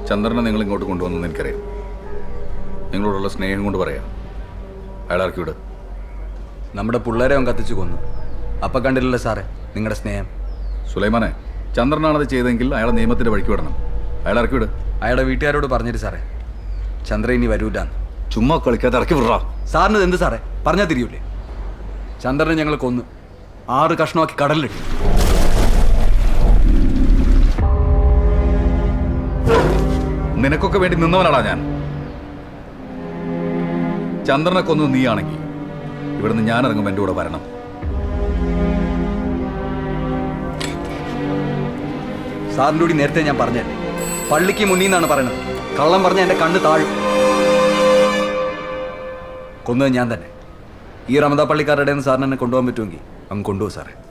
ചന്ദ്രനെ നിങ്ങൾ ഇങ്ങോട്ട് കൊണ്ടുവന്നെന്ന് എനിക്കറിയാം നിങ്ങളോടുള്ള സ്നേഹം കൊണ്ട് പറയാം അയാൾ ഇറക്കി വിട് നമ്മുടെ പിള്ളേരെ അവൻ കത്തിച്ചു കൊന്നു അപ്പൊ കണ്ടില്ലല്ലോ സാറേ നിങ്ങളുടെ സ്നേഹം സുലൈമാനെ ചന്ദ്രനാണത് ചെയ്തെങ്കിൽ അയാളെ നിയമത്തിന്റെ വഴിക്ക് വിടണം അയാൾ ഇറക്കി വിട് അയാളുടെ വീട്ടുകാരോട് പറഞ്ഞിട്ട് സാറേ ചന്ദ്ര ഇനി വരൂലാന്ന് ചുമ്മാ കളിക്കാതെ ഇറക്കി വിടറാ സാറിന് ഇത് എന്ത് സാറേ പറഞ്ഞാൽ തിരിയൂലേ ചന്ദ്രനെ ഞങ്ങൾ കൊന്നു ആറ് കഷ്ണമാക്കി കടലിലിട്ടു നിനക്കൊക്കെ വേണ്ടി നിന്നവനാടാ ഞാൻ ചന്ദ്രനെ കൊന്നത് നീയാണെങ്കിൽ ഇവിടുന്ന് ഞാൻ ഇറങ്ങുമ്പോൾ എൻ്റെ കൂടെ വരണം സാറിൻ്റെ കൂടി നേരത്തെ ഞാൻ പറഞ്ഞല്ലേ പള്ളിക്ക് മുന്നിൽ നിന്നാണ് പറയുന്നത് കള്ളം പറഞ്ഞ എൻ്റെ കണ്ണ് താഴും കൊന്നത് ഞാൻ തന്നെ ഈ റമദാ പള്ളിക്കാരുടെ നിന്ന് സാറിന് എന്നെ കൊണ്ടുപോകാൻ പറ്റുമെങ്കിൽ അങ്ങ് കൊണ്ടുപോകും സാറേ